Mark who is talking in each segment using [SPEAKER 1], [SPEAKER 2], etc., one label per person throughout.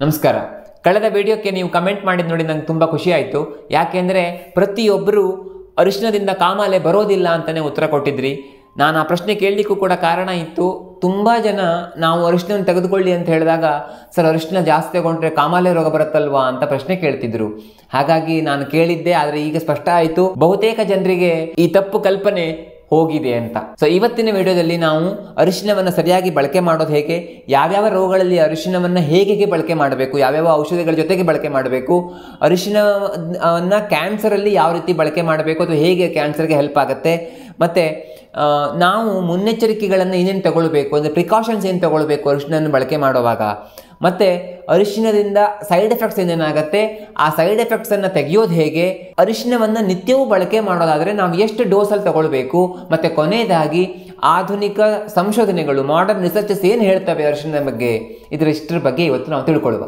[SPEAKER 1] ನಮಸ್ಕಾರ ಕಳೆದ ವಿಡಿಯೋಕ್ಕೆ ನೀವು ಕಮೆಂಟ್ ಮಾಡಿದ ನೋಡಿ ನಂಗೆ ತುಂಬ ಖುಷಿ ಆಯಿತು ಯಾಕೆಂದರೆ ಪ್ರತಿಯೊಬ್ಬರು ಅರಿಶಿನದಿಂದ ಕಾಮಾಲೆ ಬರೋದಿಲ್ಲ ಅಂತಲೇ ಉತ್ತರ ಕೊಟ್ಟಿದ್ರಿ ನಾನು ಆ ಪ್ರಶ್ನೆ ಕೇಳಲಿಕ್ಕೂ ಕೂಡ ಕಾರಣ ಇತ್ತು ತುಂಬ ಜನ ನಾವು ಅರಿಶಿನ ತೆಗೆದುಕೊಳ್ಳಿ ಅಂತ ಹೇಳಿದಾಗ ಸರ್ ಅರಿಶಿನ ಜಾಸ್ತಿ ತಗೊಂಡ್ರೆ ಕಾಮಾಲೆ ರೋಗ ಬರುತ್ತಲ್ವಾ ಅಂತ ಪ್ರಶ್ನೆ ಕೇಳ್ತಿದ್ರು ಹಾಗಾಗಿ ನಾನು ಕೇಳಿದ್ದೆ ಆದರೆ ಈಗ ಸ್ಪಷ್ಟ ಆಯಿತು ಬಹುತೇಕ ಜನರಿಗೆ ಈ ತಪ್ಪು ಕಲ್ಪನೆ ಹೋಗಿದೆ ಅಂತ ಸೊ ಇವತ್ತಿನ ವಿಡಿಯೋದಲ್ಲಿ ನಾವು ಅರಿಶಿನವನ್ನು ಸರಿಯಾಗಿ ಬಳಕೆ ಮಾಡೋದು ಹೇಗೆ ಯಾವ್ಯಾವ ರೋಗಗಳಲ್ಲಿ ಅರಿಶಿನವನ್ನು ಹೇಗೆ ಬಳಕೆ ಮಾಡಬೇಕು ಯಾವ್ಯಾವ ಔಷಧಿಗಳ ಜೊತೆಗೆ ಬಳಕೆ ಮಾಡಬೇಕು ಅರಿಶಿನವನ್ನು ಕ್ಯಾನ್ಸರಲ್ಲಿ ಯಾವ ರೀತಿ ಬಳಕೆ ಮಾಡಬೇಕು ಅಥವಾ ಹೇಗೆ ಕ್ಯಾನ್ಸರ್ಗೆ ಹೆಲ್ಪ್ ಆಗುತ್ತೆ ಮತ್ತು ನಾವು ಮುನ್ನೆಚ್ಚರಿಕೆಗಳನ್ನು ಏನೇನು ತಗೊಳ್ಬೇಕು ಅಂದರೆ ಪ್ರಿಕಾಷನ್ಸ್ ಏನು ತಗೊಳ್ಬೇಕು ಅರಿಶಿನವನ್ನು ಬಳಕೆ ಮಾಡುವಾಗ ಮತ್ತು ಅರಿಶಿನದಿಂದ ಸೈಡ್ ಎಫೆಕ್ಟ್ಸ್ ಏನೇನಾಗುತ್ತೆ ಆ ಸೈಡ್ ಎಫೆಕ್ಟ್ಸನ್ನು ತೆಗೆಯೋದು ಹೇಗೆ ಅರಿಶಿನವನ್ನು ನಿತ್ಯವೂ ಬಳಕೆ ಮಾಡೋದಾದರೆ ನಾವು ಎಷ್ಟು ಡೋಸಲ್ಲಿ ತಗೊಳ್ಬೇಕು ಮತ್ತು ಕೊನೆಯದಾಗಿ ಆಧುನಿಕ ಸಂಶೋಧನೆಗಳು ಮಾಡರ್ನ್ ರಿಸರ್ಚಸ್ ಏನು ಹೇಳ್ತವೆ ಅರಿಶಿನ ಬಗ್ಗೆ ಇದರ ಇಷ್ಟರ ಬಗ್ಗೆ ಇವತ್ತು ನಾವು ತಿಳ್ಕೊಳ್ಳುವ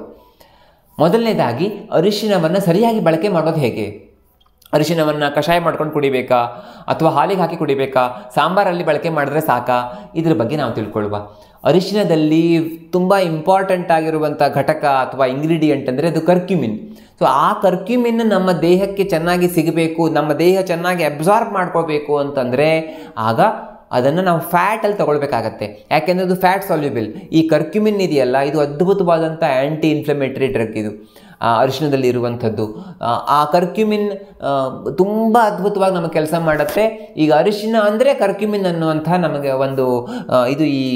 [SPEAKER 1] ಮೊದಲನೇದಾಗಿ ಅರಿಶಿನವನ್ನು ಸರಿಯಾಗಿ ಬಳಕೆ ಮಾಡೋದು ಹೇಗೆ ಅರಿಶಿನವನ್ನು ಕಷಾಯ ಮಾಡ್ಕೊಂಡು ಕುಡಿಬೇಕಾ ಅಥವಾ ಹಾಲಿಗೆ ಹಾಕಿ ಕುಡಿಬೇಕಾ ಸಾಂಬಾರಲ್ಲಿ ಬಳಕೆ ಮಾಡಿದ್ರೆ ಸಾಕಾ ಇದ್ರ ಬಗ್ಗೆ ನಾವು ತಿಳ್ಕೊಳ್ಳುವ ಅರಿಶಿನದಲ್ಲಿ ತುಂಬ ಇಂಪಾರ್ಟೆಂಟ್ ಆಗಿರುವಂಥ ಘಟಕ ಅಥವಾ ಇಂಗ್ರೀಡಿಯೆಂಟ್ ಅಂದರೆ ಅದು ಕರ್ಕ್ಯುಮಿನ್ ಸೊ ಆ ಕರ್ಕ್ಯುಮಿನ್ ನಮ್ಮ ದೇಹಕ್ಕೆ ಚೆನ್ನಾಗಿ ಸಿಗಬೇಕು ನಮ್ಮ ದೇಹ ಚೆನ್ನಾಗಿ ಅಬ್ಸಾರ್ಬ್ ಮಾಡ್ಕೋಬೇಕು ಅಂತಂದರೆ ಆಗ ಅದನ್ನು ನಾವು ಫ್ಯಾಟಲ್ಲಿ ತೊಗೊಳ್ಬೇಕಾಗತ್ತೆ ಯಾಕೆಂದರೆ ಅದು ಫ್ಯಾಟ್ ಸಾಲ್ಯುಬಲ್ ಈ ಕರ್ಕ್ಯುಮಿನ್ ಇದೆಯಲ್ಲ ಇದು ಅದ್ಭುತವಾದಂಥ ಆ್ಯಂಟಿ ಇನ್ಫ್ಲಮೇಟರಿ ಡ್ರಗ್ ಇದು ಅರಿಶಿನದಲ್ಲಿ ಇರುವಂಥದ್ದು ಆ ಕರ್ಕ್ಯುಮಿನ್ ತುಂಬ ಅದ್ಭುತವಾಗಿ ನಮಗೆ ಕೆಲಸ ಮಾಡುತ್ತೆ ಈಗ ಅರಿಶಿನ ಅಂದರೆ ಕರ್ಕ್ಯುಮಿನ್ ಅನ್ನುವಂಥ ನಮಗೆ ಒಂದು ಇದು ಈ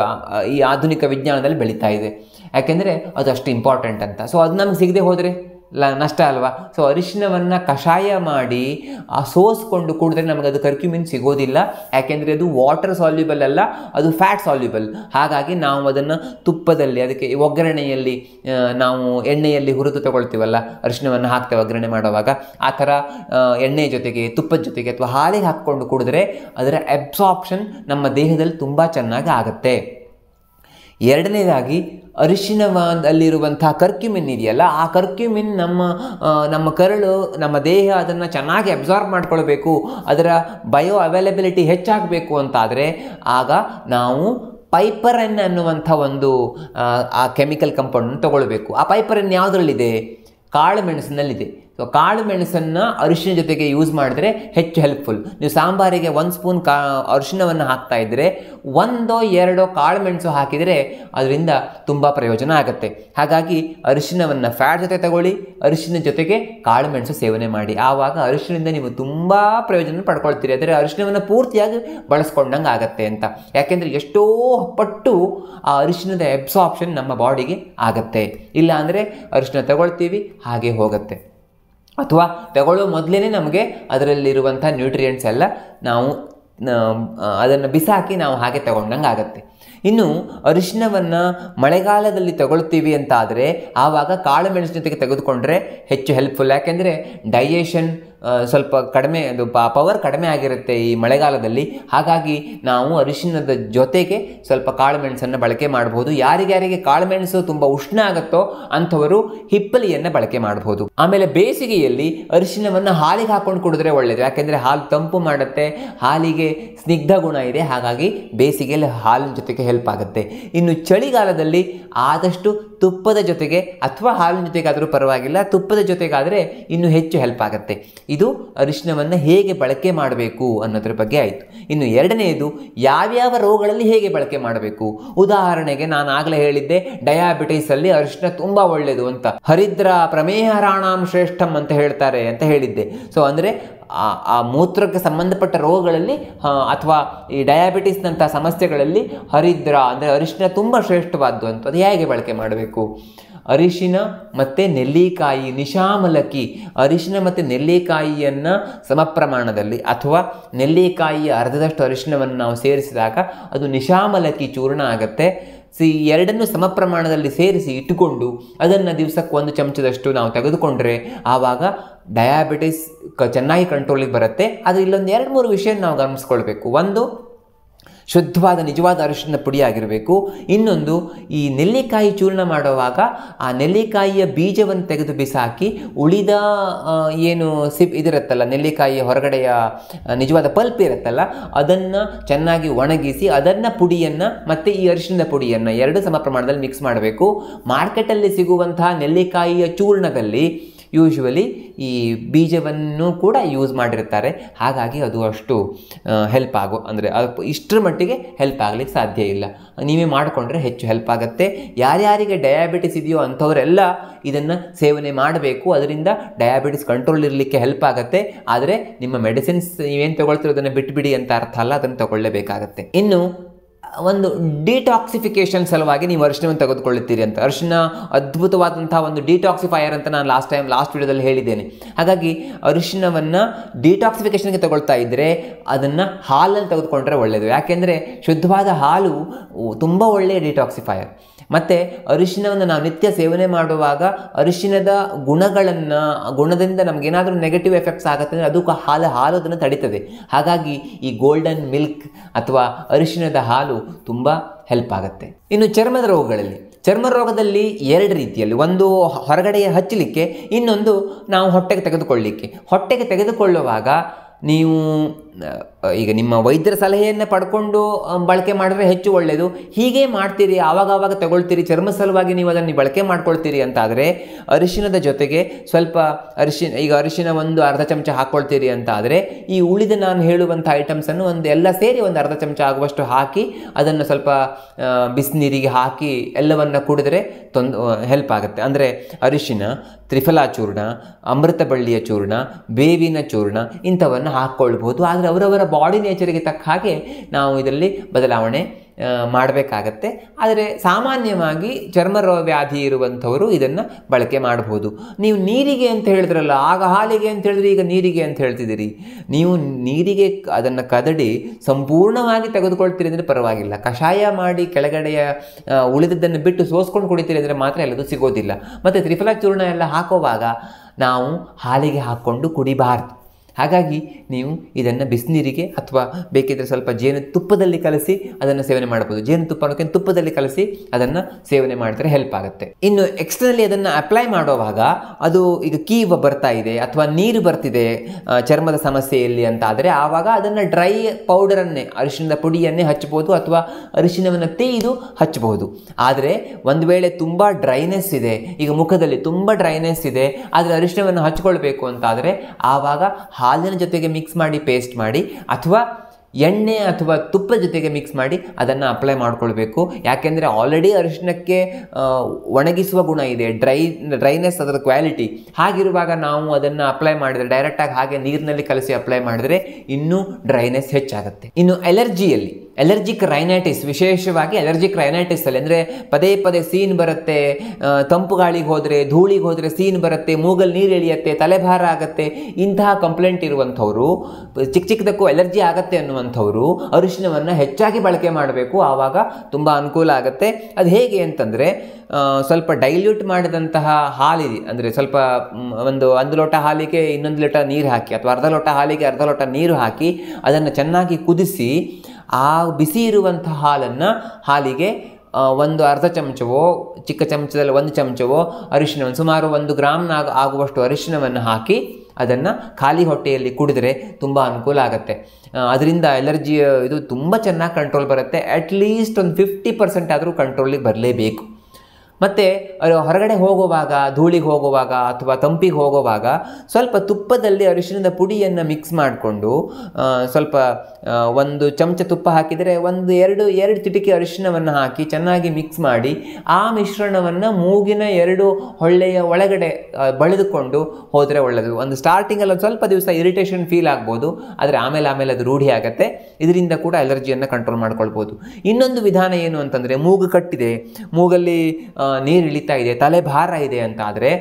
[SPEAKER 1] ಈ ಆಧುನಿಕ ವಿಜ್ಞಾನದಲ್ಲಿ ಬೆಳೀತಾ ಇದೆ ಯಾಕೆಂದರೆ ಅದು ಅಷ್ಟು ಇಂಪಾರ್ಟೆಂಟ್ ಅಂತ ಸೊ ಅದು ನಮಗೆ ಸಿಗದೆ ಹೋದರೆ ಲ ನಷ್ಟ ಅಲ್ವಾ ಸೊ ಅರಿಶಿನವನ್ನು ಕಷಾಯ ಮಾಡಿ ಆ ಸೋಸ್ಕೊಂಡು ಕುಡಿದ್ರೆ ನಮಗೆ ಅದು ಕರ್ಕ್ಯುಮಿನ್ ಸಿಗೋದಿಲ್ಲ ಯಾಕೆಂದರೆ ಅದು ವಾಟರ್ ಸಾಲ್ಯುಬಲ್ ಅಲ್ಲ ಅದು ಫ್ಯಾಟ್ ಸಾಲ್ಯುಬಲ್ ಹಾಗಾಗಿ ನಾವು ಅದನ್ನು ತುಪ್ಪದಲ್ಲಿ ಅದಕ್ಕೆ ಒಗ್ಗರಣೆಯಲ್ಲಿ ನಾವು ಎಣ್ಣೆಯಲ್ಲಿ ಹುರಿದು ತಗೊಳ್ತೀವಲ್ಲ ಅರಿಶಿನವನ್ನು ಹಾಕ್ತೇವೆ ಒಗ್ಗರಣೆ ಮಾಡುವಾಗ ಆ ಥರ ಎಣ್ಣೆ ಜೊತೆಗೆ ತುಪ್ಪದ ಜೊತೆಗೆ ಅಥವಾ ಹಾಲಿಗೆ ಹಾಕ್ಕೊಂಡು ಕುಡಿದ್ರೆ ಅದರ ಅಬ್ಸಾರ್ಪ್ಷನ್ ನಮ್ಮ ದೇಹದಲ್ಲಿ ತುಂಬ ಚೆನ್ನಾಗಿ ಆಗುತ್ತೆ ಎರಡನೇದಾಗಿ ಅರಿಶಿನದಲ್ಲಿರುವಂಥ ಕರ್ಕ್ಯುಮಿನ್ ಇದೆಯಲ್ಲ ಆ ಕರ್ಕ್ಯುಮಿನ್ ನಮ್ಮ ನಮ್ಮ ಕರಳು ನಮ್ಮ ದೇಹ ಅದನ್ನು ಚೆನ್ನಾಗಿ ಅಬ್ಸಾರ್ಬ್ ಮಾಡ್ಕೊಳ್ಬೇಕು ಅದರ ಬಯೋ ಅವೈಲಬಿಲಿಟಿ ಹೆಚ್ಚಾಗಬೇಕು ಅಂತಾದರೆ ಆಗ ನಾವು ಪೈಪರನ್ ಅನ್ನುವಂಥ ಒಂದು ಆ ಕೆಮಿಕಲ್ ಕಂಪೌಂಡನ್ನು ತಗೊಳ್ಬೇಕು ಆ ಪೈಪರನ್ ಯಾವುದರಲ್ಲಿದೆ ಕಾಳು ಮೆಣಸಿನಲ್ಲಿದೆ ಸೊ ಕಾಳು ಮೆಣಸನ್ನು ಅರಿಶಿನ ಜೊತೆಗೆ ಯೂಸ್ ಮಾಡಿದ್ರೆ ಹೆಚ್ಚು ಹೆಲ್ಪ್ಫುಲ್ ನೀವು ಸಾಂಬಾರಿಗೆ ಒಂದು ಸ್ಪೂನ್ ಕಾ ಅರಿಶಿನವನ್ನು ಹಾಕ್ತಾ ಇದ್ದರೆ ಒಂದೋ ಎರಡೋ ಕಾಳು ಮೆಣಸು ಹಾಕಿದರೆ ಅದರಿಂದ ತುಂಬ ಪ್ರಯೋಜನ ಆಗುತ್ತೆ ಹಾಗಾಗಿ ಅರಿಶಿನವನ್ನು ಫ್ಯಾಟ್ ಜೊತೆ ತಗೊಳ್ಳಿ ಅರಿಶಿನ ಜೊತೆಗೆ ಕಾಳು ಮೆಣಸು ಸೇವನೆ ಮಾಡಿ ಆವಾಗ ಅರಿಶಿನಿಂದ ನೀವು ತುಂಬ ಪ್ರಯೋಜನ ಪಡ್ಕೊಳ್ತೀರಿ ಅಂದರೆ ಅರಿಶಿನವನ್ನು ಪೂರ್ತಿಯಾಗಿ ಬಳಸ್ಕೊಂಡಂಗೆ ಆಗುತ್ತೆ ಅಂತ ಯಾಕೆಂದರೆ ಎಷ್ಟೋ ಪಟ್ಟು ಆ ಅರಿಶಿನದ ಎಬ್ಸಾರ್ಪ್ಷನ್ ನಮ್ಮ ಬಾಡಿಗೆ ಆಗತ್ತೆ ಇಲ್ಲ ಅಂದರೆ ಅರಿಶಿನ ತಗೊಳ್ತೀವಿ ಹಾಗೆ ಹೋಗುತ್ತೆ ಅಥವಾ ತಗೊಳ್ಳೋ ಮೊದಲೇ ನಮಗೆ ಅದರಲ್ಲಿರುವಂಥ ನ್ಯೂಟ್ರಿಯೆಂಟ್ಸ್ ಎಲ್ಲ ನಾವು ಅದನ್ನು ಬಿಸಾಕಿ ನಾವು ಹಾಗೆ ತಗೊಂಡಂಗೆ ಆಗುತ್ತೆ ಇನ್ನು ಅರಿಶಿನವನ್ನು ಮಳೆಗಾಲದಲ್ಲಿ ತಗೊಳ್ತೀವಿ ಅಂತ ಆದರೆ ಆವಾಗ ಕಾಳು ಮೆಣಸಿನ ಜೊತೆಗೆ ತೆಗೆದುಕೊಂಡ್ರೆ ಹೆಚ್ಚು ಹೆಲ್ಪ್ಫುಲ್ ಯಾಕೆಂದರೆ ಡೈಜೆಷನ್ ಸ್ವಲ್ಪ ಕಡಿಮೆ ಅದು ಪವರ್ ಕಡಿಮೆ ಆಗಿರುತ್ತೆ ಈ ಮಳೆಗಾಲದಲ್ಲಿ ಹಾಗಾಗಿ ನಾವು ಅರಿಶಿನದ ಜೊತೆಗೆ ಸ್ವಲ್ಪ ಕಾಳುಮೆಣಸನ್ನು ಬಳಕೆ ಮಾಡಬಹುದು ಯಾರಿಗ್ಯಾರಿಗೆ ಕಾಳುಮೆಣಸು ತುಂಬ ಉಷ್ಣ ಆಗುತ್ತೋ ಅಂಥವರು ಹಿಪ್ಪಲಿಯನ್ನು ಬಳಕೆ ಮಾಡಬಹುದು ಆಮೇಲೆ ಬೇಸಿಗೆಯಲ್ಲಿ ಅರಿಶಿನವನ್ನು ಹಾಲಿಗೆ ಹಾಕೊಂಡು ಕುಡಿದ್ರೆ ಒಳ್ಳೆಯದು ಯಾಕೆಂದರೆ ಹಾಲು ತಂಪು ಮಾಡುತ್ತೆ ಹಾಲಿಗೆ ಸ್ನಿಗ್ಧ ಗುಣ ಇದೆ ಹಾಗಾಗಿ ಬೇಸಿಗೆಯಲ್ಲಿ ಹಾಲಿನ ಜೊತೆಗೆ ಹೆಲ್ಪ್ ಆಗುತ್ತೆ ಇನ್ನು ಚಳಿಗಾಲದಲ್ಲಿ ಆದಷ್ಟು ತುಪ್ಪದ ಜೊತೆಗೆ ಅಥವಾ ಹಾಲಿನ ಜೊತೆಗಾದರೂ ಪರವಾಗಿಲ್ಲ ತುಪ್ಪದ ಜೊತೆಗಾದರೆ ಇನ್ನೂ ಹೆಚ್ಚು ಹೆಲ್ಪ್ ಆಗುತ್ತೆ ಇದು ಅರಿಶಿನವನ್ನು ಹೇಗೆ ಬಳಕೆ ಮಾಡಬೇಕು ಅನ್ನೋದ್ರ ಬಗ್ಗೆ ಆಯಿತು ಇನ್ನು ಎರಡನೆಯದು ಯಾವ್ಯಾವ ರೋಗಗಳಲ್ಲಿ ಹೇಗೆ ಬಳಕೆ ಮಾಡಬೇಕು ಉದಾಹರಣೆಗೆ ನಾನು ಆಗಲೇ ಹೇಳಿದ್ದೆ ಡಯಾಬಿಟಿಸಲ್ಲಿ ಅರಿಶಿನ ತುಂಬ ಒಳ್ಳೆಯದು ಅಂತ ಹರಿದ್ರ ಪ್ರಮೇಹರಾಣಾಂ ಶ್ರೇಷ್ಠಂ ಅಂತ ಹೇಳ್ತಾರೆ ಅಂತ ಹೇಳಿದ್ದೆ ಸೊ ಅಂದರೆ ಆ ಮೂತ್ರಕ್ಕೆ ಸಂಬಂಧಪಟ್ಟ ರೋಗಗಳಲ್ಲಿ ಅಥವಾ ಈ ಡಯಾಬಿಟಿಸ್ನಂಥ ಸಮಸ್ಯೆಗಳಲ್ಲಿ ಹರಿದ್ರ ಅಂದರೆ ಅರಿಶಿನ ತುಂಬ ಶ್ರೇಷ್ಠವಾದ್ದು ಅಂತ ಅದು ಹೇಗೆ ಬಳಕೆ ಮಾಡಬೇಕು ಅರಿಶಿನ ಮತ್ತು ನೆಲ್ಲಿಕಾಯಿ ನಿಶಾಮಲಕಿ ಅರಿಶಿನ ಮತ್ತು ನೆಲ್ಲಿಕಾಯಿಯನ್ನು ಸಮ ಪ್ರಮಾಣದಲ್ಲಿ ಅಥವಾ ನೆಲ್ಲಿಕಾಯಿಯ ಅರ್ಧದಷ್ಟು ಅರಿಶಿನವನ್ನು ನಾವು ಸೇರಿಸಿದಾಗ ಅದು ನಿಶಾಮಲಕಿ ಚೂರ್ಣ ಆಗುತ್ತೆ ಸಿ ಎರಡನ್ನು ಸಮ ಪ್ರಮಾಣದಲ್ಲಿ ಸೇರಿಸಿ ಇಟ್ಟುಕೊಂಡು ಅದನ್ನು ದಿವಸಕ್ಕೆ ಒಂದು ಚಮಚದಷ್ಟು ನಾವು ತೆಗೆದುಕೊಂಡ್ರೆ ಆವಾಗ ಡಯಾಬಿಟಿಸ್ ಕ ಚೆನ್ನಾಗಿ ಕಂಟ್ರೋಲಿಗೆ ಬರುತ್ತೆ ಅದು ಇಲ್ಲೊಂದು ಎರಡು ಮೂರು ವಿಷಯ ನಾವು ಗಮನಿಸ್ಕೊಳ್ಬೇಕು ಒಂದು ಶುದ್ಧವಾದ ನಿಜವಾದ ಅರಿಶಿನ ಪುಡಿ ಆಗಿರಬೇಕು ಇನ್ನೊಂದು ಈ ನೆಲ್ಲಿಕಾಯಿ ಚೂರ್ಣ ಮಾಡುವಾಗ ಆ ನೆಲ್ಲಿಕಾಯಿಯ ಬೀಜವನ್ನು ತೆಗೆದು ಬಿಸಾಕಿ ಉಳಿದ ಆ, ಏನು ಸಿಪ್ ಇದಿರುತ್ತಲ್ಲ ನೆಲ್ಲಿಕಾಯಿಯ ಹೊರಗಡೆಯ ಆ, ನಿಜವಾದ ಪಲ್ಪ್ ಇರುತ್ತಲ್ಲ ಅದನ್ನು ಚೆನ್ನಾಗಿ ಒಣಗಿಸಿ ಅದನ್ನು ಪುಡಿಯನ್ನು ಮತ್ತು ಈ ಅರಿಶಿಣದ ಪುಡಿಯನ್ನು ಎರಡು ಸಮ ಪ್ರಮಾಣದಲ್ಲಿ ಮಿಕ್ಸ್ ಮಾಡಬೇಕು ಮಾರ್ಕೆಟಲ್ಲಿ ಸಿಗುವಂತಹ ನೆಲ್ಲಿಕಾಯಿಯ ಚೂರ್ಣದಲ್ಲಿ ಯೂಶ್ವಲಿ ಈ ಬೀಜವನ್ನು ಕೂಡ ಯೂಸ್ ಮಾಡಿರ್ತಾರೆ ಹಾಗಾಗಿ ಅದು ಅಷ್ಟು ಹೆಲ್ಪ್ ಆಗೋ ಅಂದರೆ ಇಷ್ಟರ ಮಟ್ಟಿಗೆ ಹೆಲ್ಪ್ ಆಗಲಿಕ್ಕೆ ಸಾಧ್ಯ ಇಲ್ಲ ನೀವೇ ಮಾಡಿಕೊಂಡ್ರೆ ಹೆಚ್ಚು ಹೆಲ್ಪ್ ಆಗುತ್ತೆ ಯಾರ್ಯಾರಿಗೆ ಡಯಾಬಿಟಿಸ್ ಇದೆಯೋ ಅಂಥವರೆಲ್ಲ ಇದನ್ನು ಸೇವನೆ ಮಾಡಬೇಕು ಅದರಿಂದ ಡಯಾಬಿಟಿಸ್ ಕಂಟ್ರೋಲ್ ಇರಲಿಕ್ಕೆ ಹೆಲ್ಪ್ ಆಗುತ್ತೆ ಆದರೆ ನಿಮ್ಮ ಮೆಡಿಸಿನ್ಸ್ ನೀವೇನು ತಗೊಳ್ತಿರೋ ಅದನ್ನು ಬಿಟ್ಬಿಡಿ ಅಂತ ಅರ್ಥ ಅಲ್ಲ ಅದನ್ನು ತಗೊಳ್ಳೇಬೇಕಾಗತ್ತೆ ಇನ್ನು ಒಂದು ಡಿಟಾಕ್ಸಿಫಿಕೇಶನ್ ಸಲುವಾಗಿ ನೀವು ಅರಿಶಿನವನ್ನು ತೆಗೆದುಕೊಳ್ಳುತ್ತೀರಿ ಅಂತ ಅರಿಶಿನ ಅದ್ಭುತವಾದಂತಹ ಒಂದು ಡಿಟಾಕ್ಸಿಫೈಯರ್ ಅಂತ ನಾನು ಲಾಸ್ಟ್ ಟೈಮ್ ಲಾಸ್ಟ್ ವಿಡಿಯೋದಲ್ಲಿ ಹೇಳಿದ್ದೇನೆ ಹಾಗಾಗಿ ಅರಿಶಿನವನ್ನು ಡಿಟಾಕ್ಸಿಫಿಕೇಷನ್ಗೆ ತಗೊಳ್ತಾ ಇದ್ದರೆ ಅದನ್ನು ಹಾಲಲ್ಲಿ ತೆಗೆದುಕೊಂಡ್ರೆ ಒಳ್ಳೆಯದು ಯಾಕೆಂದರೆ ಶುದ್ಧವಾದ ಹಾಲು ತುಂಬ ಒಳ್ಳೆಯ ಡಿಟಾಕ್ಸಿಫೈಯರ್ ಮತ್ತು ಅರಿಶಿನವನ್ನು ನಾವು ನಿತ್ಯ ಸೇವನೆ ಮಾಡುವಾಗ ಅರಿಶಿನದ ಗುಣಗಳನ್ನು ಗುಣದಿಂದ ನಮಗೇನಾದರೂ ನೆಗೆಟಿವ್ ಎಫೆಕ್ಟ್ಸ್ ಆಗುತ್ತೆ ಅಂದರೆ ಅದು ಕ- ಹಾಲು ಹಾಲು ಅದನ್ನು ತಡೀತದೆ ಹಾಗಾಗಿ ಈ ಗೋಲ್ಡನ್ ಮಿಲ್ಕ್ ಅಥವಾ ಅರಿಶಿನದ ಹಾಲು ತುಂಬ ಹೆಲ್ಪ್ ಆಗುತ್ತೆ ಇನ್ನು ಚರ್ಮದ ರೋಗಗಳಲ್ಲಿ ಚರ್ಮ ರೋಗದಲ್ಲಿ ಎರಡು ರೀತಿಯಲ್ಲಿ ಒಂದು ಹೊರಗಡೆಯ ಹಚ್ಚಲಿಕ್ಕೆ ಇನ್ನೊಂದು ನಾವು ಹೊಟ್ಟೆಗೆ ತೆಗೆದುಕೊಳ್ಳಿಕ್ಕೆ ಹೊಟ್ಟೆಗೆ ತೆಗೆದುಕೊಳ್ಳುವಾಗ ನೀವು ಆ, ಈಗ ನಿಮ್ಮ ವೈದ್ಯರ ಸಲಹೆಯನ್ನು ಪಡ್ಕೊಂಡು ಆ, ಬಳಕೆ ಮಾಡಿದ್ರೆ ಹೆಚ್ಚು ಒಳ್ಳೆಯದು ಹೀಗೆ ಮಾಡ್ತೀರಿ ಆವಾಗ ಆವಾಗ ತಗೊಳ್ತೀರಿ ಚರ್ಮ ಸಲುವಾಗಿ ನೀವು ಅದನ್ನು ಬಳಕೆ ಮಾಡ್ಕೊಳ್ತೀರಿ ಅಂತಾದರೆ ಅರಿಶಿನದ ಜೊತೆಗೆ ಸ್ವಲ್ಪ ಅರಿಶಿನ ಈಗ ಅರಿಶಿನ ಒಂದು ಅರ್ಧ ಚಮಚ ಹಾಕ್ಕೊಳ್ತೀರಿ ಅಂತ ಆದರೆ ಈ ಉಳಿದ ನಾನು ಹೇಳುವಂಥ ಐಟಮ್ಸನ್ನು ಒಂದು ಎಲ್ಲ ಸೇರಿ ಒಂದು ಅರ್ಧ ಚಮಚ ಆಗುವಷ್ಟು ಹಾಕಿ ಅದನ್ನು ಸ್ವಲ್ಪ ಆ, ಬಿಸಿನೀರಿಗೆ ಹಾಕಿ ಎಲ್ಲವನ್ನು ಕುಡಿದ್ರೆ ತೊಂದ್ ಹೆಲ್ಪ್ ಆಗುತ್ತೆ ಅಂದರೆ ಅರಿಶಿನ ತ್ರಿಫಲಾ ಚೂರ್ಣ ಅಮೃತ ಬಳ್ಳಿಯ ಚೂರ್ಣ ಬೇವಿನ ಚೂರ್ಣ ಇಂಥವನ್ನು ಹಾಕ್ಕೊಳ್ಬೋದು ಆದರೆ ಅವರವರ ಬಾಡಿ ನೇಚರಿಗೆ ತಕ್ಕ ಹಾಗೆ ನಾವು ಇದರಲ್ಲಿ ಬದಲಾವಣೆ ಮಾಡಬೇಕಾಗತ್ತೆ ಆದರೆ ಸಾಮಾನ್ಯವಾಗಿ ಚರ್ಮ ರೋ- ವ್ಯಾಧಿ ಇರುವಂಥವರು ಇದನ್ನು ಬಳಕೆ ಮಾಡ್ಬೋದು ನೀವು ನೀರಿಗೆ ಅಂತ ಹೇಳಿದ್ರಲ್ಲ ಆಗ ಹಾಲಿಗೆ ಅಂತ ಹೇಳಿದ್ರೆ ಈಗ ನೀರಿಗೆ ಅಂತ ಹೇಳ್ತಿದ್ದೀರಿ ನೀವು ನೀರಿಗೆ ಅದನ್ನು ಕದಡಿ ಸಂಪೂರ್ಣವಾಗಿ ತೆಗೆದುಕೊಳ್ತೀರಿ ಅಂದರೆ ಪರವಾಗಿಲ್ಲ ಕಷಾಯ ಮಾಡಿ ಕೆಳಗಡೆಯ ಆ, ಉಳಿದದ್ದನ್ನು ಬಿಟ್ಟು ಸೋಸ್ಕೊಂಡು ಕುಡಿತೀರಿ ಅಂದರೆ ಮಾತ್ರ ಎಲ್ಲದು ಸಿಗೋದಿಲ್ಲ ಮತ್ತು ತ್ರಿಫಲ ಚೂರ್ಣ ಎಲ್ಲ ಹಾಕುವಾಗ ನಾವು ಹಾಲಿಗೆ ಹಾಕ್ಕೊಂಡು ಕುಡಿಬಾರ್ದು ಹಾಗಾಗಿ ನೀವು ಇದನ್ನು ಬಿಸಿನೀರಿಗೆ ಅಥವಾ ಬೇಕಿದ್ರೆ ಸ್ವಲ್ಪ ಜೇನು ತುಪ್ಪದಲ್ಲಿ ಕಲಸಿ ಅದನ್ನು ಸೇವನೆ ಮಾಡ್ಬೋದು ಜೇನುತುಪ್ಪ ಅನ್ನೋಕ್ಕಿಂತ ತುಪ್ಪದಲ್ಲಿ ಕಲಸಿ ಅದನ್ನು ಸೇವನೆ ಮಾಡಿದ್ರೆ ಹೆಲ್ಪ್ ಆಗುತ್ತೆ ಇನ್ನು ಎಕ್ಸ್ಟರ್ನಲಿ ಅದನ್ನು ಅಪ್ಲೈ ಮಾಡುವಾಗ ಅದು ಈಗ ಕೀವ ಬರ್ತಾ ಇದೆ ಅಥವಾ ನೀರು ಬರ್ತಿದೆ ಆ, ಚರ್ಮದ ಸಮಸ್ಯೆಯಲ್ಲಿ ಅಂತ ಆದರೆ ಆವಾಗ ಅದನ್ನು ಡ್ರೈ ಪೌಡರನ್ನೇ ಅರಿಶಿಣದ ಪುಡಿಯನ್ನೇ ಹಚ್ಬೋದು ಅಥವಾ ಅರಿಶಿಣವನ್ನು ತೇಯ್ದು ಹಚ್ಚಬಹುದು ಆದರೆ ಒಂದು ವೇಳೆ ತುಂಬ ಡ್ರೈನೆಸ್ ಇದೆ ಈಗ ಮುಖದಲ್ಲಿ ತುಂಬ ಡ್ರೈನೆಸ್ ಇದೆ ಆದರೆ ಅರಿಶಿಣವನ್ನು ಹಚ್ಕೊಳ್ಬೇಕು ಅಂತಾದರೆ ಆವಾಗ ಹಾಲಿನ ಜೊತೆಗೆ ಮಿಕ್ಸ್ ಮಾಡಿ ಪೇಸ್ಟ್ ಮಾಡಿ ಅಥವಾ ಎಣ್ಣೆ ಅಥವಾ ತುಪ್ಪದ ಜೊತೆಗೆ ಮಿಕ್ಸ್ ಮಾಡಿ ಅದನ್ನು ಅಪ್ಲೈ ಮಾಡ್ಕೊಳ್ಬೇಕು ಯಾಕೆಂದರೆ ಆಲ್ರೆಡಿ ಅರಿಶಿಣಕ್ಕೆ ಆ, ಒಣಗಿಸುವ ಗುಣ ಇದೆ ಡ್ರೈ ಡ್ರೈನೆಸ್ ಅದರ ಕ್ವಾಲಿಟಿ ಹಾಗಿರುವಾಗ ನಾವು ಅದನ್ನು ಅಪ್ಲೈ ಮಾಡಿದರೆ ಡೈರೆಕ್ಟಾಗಿ ಹಾಗೆ ನೀರಿನಲ್ಲಿ ಕಲಸಿ ಅಪ್ಲೈ ಮಾಡಿದರೆ ಇನ್ನೂ ಡ್ರೈನೆಸ್ ಹೆಚ್ಚಾಗುತ್ತೆ ಇನ್ನು ಎಲರ್ಜಿಯಲ್ಲಿ ಎಲರ್ಜಿಕ್ ರೈನೈಟಿಸ್ ವಿಶೇಷವಾಗಿ ಎಲರ್ಜಿಕ್ ರೈನೈಟಿಸ್ ಅಲ್ಲಿ ಅಂದರೆ ಪದೇ ಪದೇ ಸೀನ್ ಬರುತ್ತೆ ಆ, ತಂಪು ಗಾಳಿಗೆ ಹೋದರೆ ಧೂಳಿಗೆ ಹೋದರೆ ಸೀನ್ ಬರುತ್ತೆ ಮೂಗಲ್ಲಿ ನೀರು ಇಳಿಯುತ್ತೆ ತಲೆಭಾರ ಆಗುತ್ತೆ ಇಂತಹ ಕಂಪ್ಲೇಂಟ್ ಇರುವಂಥವ್ರು ಚಿಕ್ಕ ಚಿಕ್ಕದಕ್ಕೂ ಎಲರ್ಜಿ ಆಗತ್ತೆ ಅನ್ನುವಂಥವ್ರು ಅರಿಶಿನವನ್ನು ಹೆಚ್ಚಾಗಿ ಬಳಕೆ ಮಾಡಬೇಕು ಆವಾಗ ತುಂಬ ಅನುಕೂಲ ಆಗುತ್ತೆ ಅದು ಹೇಗೆ ಅಂತಂದರೆ ಸ್ವಲ್ಪ ಡೈಲ್ಯೂಟ್ ಮಾಡಿದಂತಹ ಹಾಲಿದೆ ಅಂದರೆ ಸ್ವಲ್ಪ ಮ್, ಒಂದು ಒಂದು ಲೋಟ ಹಾಲಿಗೆ ಇನ್ನೊಂದು ಲೋಟ ನೀರು ಹಾಕಿ ಅಥವಾ ಅರ್ಧ ಲೋಟ ಹಾಲಿಗೆ ಅರ್ಧ ಲೋಟ ನೀರು ಹಾಕಿ ಅದನ್ನು ಚೆನ್ನಾಗಿ ಕುದಿಸಿ ಆ ಬಿಸಿ ಇರುವಂಥ ಹಾಲನ್ನು ಹಾಲಿಗೆ ಆ, ಒಂದು ಅರ್ಧ ಚಮಚವೋ ಚಿಕ್ಕ ಚಮಚದಲ್ಲಿ ಒಂದು ಚಮಚವೋ ಅರಿಶಿನವನ್ನು ಸುಮಾರು ಒಂದು ಗ್ರಾಮ್ನ ಆಗ- ಆಗುವಷ್ಟು ಅರಿಶಿನವನ್ನು ಹಾಕಿ ಅದನ್ನು ಖಾಲಿ ಹೊಟ್ಟೆಯಲ್ಲಿ ಕುಡಿದ್ರೆ ತುಂಬ ಅನುಕೂಲ ಆಗುತ್ತೆ ಅದರಿಂದ ಎಲರ್ಜಿ ಇದು ತುಂಬ ಚೆನ್ನಾಗಿ ಕಂಟ್ರೋಲ್ ಬರುತ್ತೆ ಅಟ್ಲೀಸ್ಟ್ ಒಂದು ಫಿಫ್ಟಿ ಪರ್ಸೆಂಟ್ ಆದರೂ ಕಂಟ್ರೋಲಿಗೆ ಬರಲೇಬೇಕು ಮತ್ತು ಹೊರಗಡೆ ಹೋಗುವಾಗ ಧೂಳಿಗೆ ಹೋಗುವಾಗ ಅಥವಾ ತಂಪಿಗೆ ಹೋಗುವಾಗ ಸ್ವಲ್ಪ ತುಪ್ಪದಲ್ಲಿ ಅರಿಶಿಣದ ಪುಡಿಯನ್ನು ಮಿಕ್ಸ್ ಮಾಡಿಕೊಂಡು ಸ್ವಲ್ಪ ಆ, ಒಂದು ಚಮಚ ತುಪ್ಪ ಹಾಕಿದರೆ ಒಂದು ಎರಡು ಎರಡು ಚಿಟಿಕೆ ಅರಿಶಿಣವನ್ನು ಹಾಕಿ ಚೆನ್ನಾಗಿ ಮಿಕ್ಸ್ ಮಾಡಿ ಆ ಮಿಶ್ರಣವನ್ನು ಮೂಗಿನ ಎರಡು ಹೊಳ್ಳೆಯ ಒಳಗಡೆ ಆ, ಬಳಿದುಕೊಂಡು ಹೋದರೆ ಒಳ್ಳೆಯದು ಒಂದು ಸ್ಟಾರ್ಟಿಂಗಲ್ಲಿ ಒಂದು ಸ್ವಲ್ಪ ದಿವಸ ಇರಿಟೇಷನ್ ಫೀಲ್ ಆಗ್ಬೋದು ಆದರೆ ಆಮೇಲೆ ಆಮೇಲೆ ಅದು ರೂಢಿ ಆಗುತ್ತೆ ಇದರಿಂದ ಕೂಡ ಅಲರ್ಜಿಯನ್ನು ಕಂಟ್ರೋಲ್ ಮಾಡ್ಕೊಳ್ಬೋದು ಇನ್ನೊಂದು ವಿಧಾನ ಏನು ಅಂತಂದರೆ ಮೂಗು ಕಟ್ಟಿದೆ ಮೂಗಲ್ಲಿ ಆ, ನೀರು ಇಳಿತಾ ಇದೆ ತಲೆ ಭಾರ ಇದೆ ಅಂತ ಆದರೆ